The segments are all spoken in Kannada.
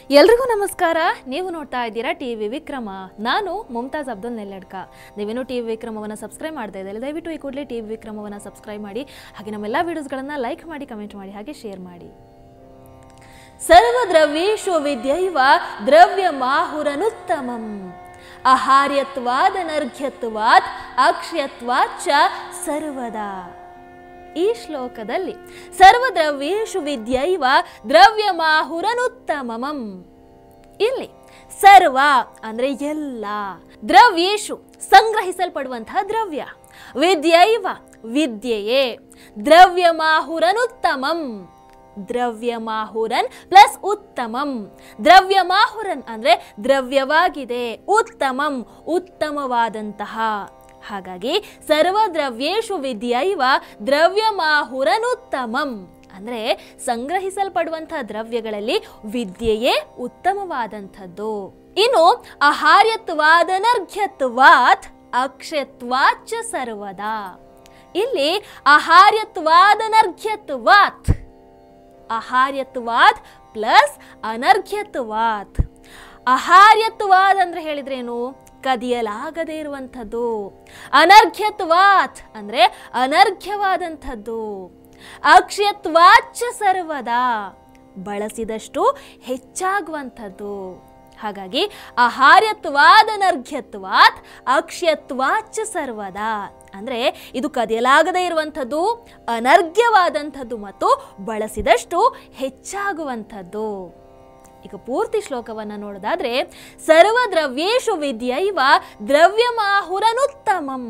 ಎಲ್ರಿಗೂ ನಮಸ್ಕಾರ ನೀವು ನೋಡ್ತಾ ಇದ್ದೀರಾ ಟಿ ವಿ ವಿಕ್ರಮ ನಾನು ಮುಮ್ತಾಜ್ ಅಬ್ದುಲ್ ನೆಲ್ಲಡ್ಕ ನೀವೇನು ಟಿ ವಿ ವಿಕ್ರಮವನ್ನು ಸಬ್ಸ್ಕ್ರೈಬ್ ಮಾಡ್ತಾ ಇದ್ದಲ್ಲಿ ದಯವಿಟ್ಟು ಈ ಕೂಡಲೇ ಟಿ ವಿ ವಿಕ್ರಮವನ್ನು ಸಬ್ಸ್ಕ್ರೈಬ್ ಮಾಡಿ ಹಾಗೆ ನಮ್ಮೆಲ್ಲ ವಿಡಿಯೋಸ್ಗಳನ್ನು ಲೈಕ್ ಮಾಡಿ ಕಮೆಂಟ್ ಮಾಡಿ ಹಾಗೆ ಶೇರ್ ಮಾಡಿ ಸರ್ವದ್ರವ್ಯೇಶು ವಿದ್ಯೈವ ದ್ರವ್ಯ ಮಾಹುರನುತ್ತಮಂ ಅಹಾರ್ಯತ್ವಾದನರ್ಘ್ಯತ್ವಾತ್ ಅಕ್ಷಯತ್ವಾಚ ಸರ್ವದಾ ಈ ಶ್ಲೋಕದಲ್ಲಿ ಸರ್ವದ್ರವ್ಯೇಶು ವಿದ್ಯೈವ ದ್ರವ್ಯಮಾಹುರನುತ್ತಮಮಂ ಇಲ್ಲಿ ಸರ್ವ ಅಂದ್ರೆ ಎಲ್ಲ ದ್ರವ್ಯೇಶು ಸಂಗ್ರಹಿಸಲ್ಪಡುವಂತಹ ದ್ರವ್ಯ ವಿದ್ಯೈವ ವಿದ್ಯೆಯೇ ದ್ರವ್ಯಮಾಹುರನುತ್ತಮಂ ದ್ರವ್ಯಮಾಹುರನ್ ಪ್ಲಸ್ ಉತ್ತಮಂ ದ್ರವ್ಯಮಾಹುರನ್ ಅಂದ್ರೆ ದ್ರವ್ಯವಾಗಿದೆ ಉತ್ತಮಂ ಉತ್ತಮವಾದಂತಹ ಹಾಗಾಗಿ ಸರ್ವದ್ರವ್ಯೇಶು ವಿದ್ಯೈವ ದ್ರವ್ಯಮಾಹುರನುತ್ತಮಂ ಅಂದ್ರೆ ಸಂಗ್ರಹಿಸಲ್ಪಡುವಂತಹ ದ್ರವ್ಯಗಳಲ್ಲಿ ವಿದ್ಯೆಯೇ ಉತ್ತಮವಾದಂಥದ್ದು ಇನ್ನು ಅಹಾರ್ಯತ್ವಾದನರ್ಘ್ಯತ್ವಾತ್ ಅಕ್ಷಯತ್ವಾಚ ಸರ್ವದಾ ಇಲ್ಲಿ ಅಹಾರ್ಯತ್ವಾದನರ್ಘ್ಯತ್ವಾತ್ ಅಹಾರ್ಯತ್ವಾದ್ ಪ್ಲಸ್ ಅನರ್ಘ್ಯತ್ವಾತ್ ಅಹಾರ್ಯತ್ವಾದ್ ಅಂದ್ರೆ ಹೇಳಿದ್ರೇನು ಕದಿಯಲಾಗದೇ ಇರುವಂಥದ್ದು ಅನರ್ಘ್ಯತ್ವಾತ್ ಅಂದ್ರೆ ಅನರ್ಘ್ಯವಾದಂಥದ್ದು ಅಕ್ಷಯತ್ವಾಚ ಸರ್ವದಾ ಬಳಸಿದಷ್ಟು ಹೆಚ್ಚಾಗುವಂಥದ್ದು ಹಾಗಾಗಿ ಅಹಾರ್ಯತ್ವಾದನರ್ಘ್ಯತ್ವಾತ್ ಅಕ್ಷಯತ್ವಾಚ ಸರ್ವದಾ ಅಂದ್ರೆ ಇದು ಕದಿಯಲಾಗದೇ ಇರುವಂಥದ್ದು ಅನರ್ಘ್ಯವಾದಂಥದ್ದು ಮತ್ತು ಬಳಸಿದಷ್ಟು ಹೆಚ್ಚಾಗುವಂಥದ್ದು ಈಗ ಪೂರ್ತಿ ಶ್ಲೋಕವನ್ನು ನೋಡೋದಾದ್ರೆ ಸರ್ವದ್ರವ್ಯೇಶು ವಿದ್ಯೈವ ದ್ರವ್ಯಮಾಹುರನುತ್ತಮಂ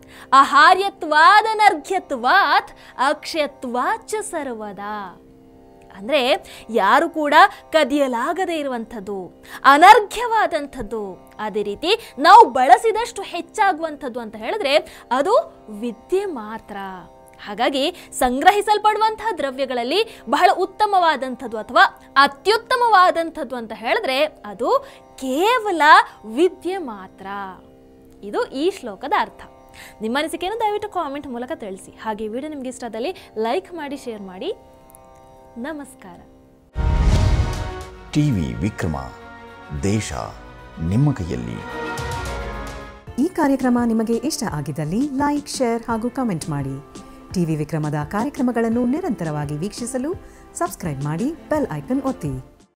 ಅಹಾರ್ಯತ್ವಾದನರ್ಘ್ಯತ್ವಾತ್ ಅಕ್ಷಯತ್ವಾಚ ಸರ್ವದಾ ಅಂದ್ರೆ ಯಾರು ಕೂಡ ಕದಿಯಲಾಗದೇ ಇರುವಂಥದ್ದು ಅನರ್ಘ್ಯವಾದಂಥದ್ದು ಅದೇ ರೀತಿ ನಾವು ಬಳಸಿದಷ್ಟು ಹೆಚ್ಚಾಗುವಂಥದ್ದು ಅಂತ ಹೇಳಿದ್ರೆ ಅದು ವಿದ್ಯೆ ಮಾತ್ರ ಹಾಗಾಗಿ ಸಂಗ್ರಹಿಸಲ್ಪಡುವಂತಹ ದ್ರವ್ಯಗಳಲ್ಲಿ ಬಹಳ ಉತ್ತಮವಾದಂಥದ್ದು ಅಥವಾ ಅತ್ಯುತ್ತಮವಾದಂಥದ್ದು ಅಂತ ಹೇಳಿದ್ರೆ ಅದು ಕೇವಲ ವಿದ್ಯೆ ಮಾತ್ರ ಇದು ಈ ಶ್ಲೋಕದ ಅರ್ಥ ನಿಮ್ಮ ಅನಿಸಿಕೆಯನ್ನು ದಯವಿಟ್ಟು ಕಾಮೆಂಟ್ ಮೂಲಕ ತಿಳಿಸಿ ಹಾಗೆ ಈ ವಿಡಿಯೋ ನಿಮ್ಗೆ ಇಷ್ಟದಲ್ಲಿ ಲೈಕ್ ಮಾಡಿ ಶೇರ್ ಮಾಡಿ ನಮಸ್ಕಾರ ಟಿವಿ ವಿಕ್ರಮ ದೇಶ ನಿಮ್ಮ ಕೈಯಲ್ಲಿ ಈ ಕಾರ್ಯಕ್ರಮ ನಿಮಗೆ ಇಷ್ಟ ಆಗಿದ್ದಲ್ಲಿ ಲೈಕ್ ಶೇರ್ ಹಾಗೂ ಕಮೆಂಟ್ ಮಾಡಿ ಟಿವಿ ವಿಕ್ರಮದ ಕಾರ್ಯಕ್ರಮಗಳನ್ನು ನಿರಂತರವಾಗಿ ವೀಕ್ಷಿಸಲು ಸಬ್ಸ್ಕ್ರೈಬ್ ಮಾಡಿ ಬೆಲ್ ಐಕನ್ ಒತ್ತಿ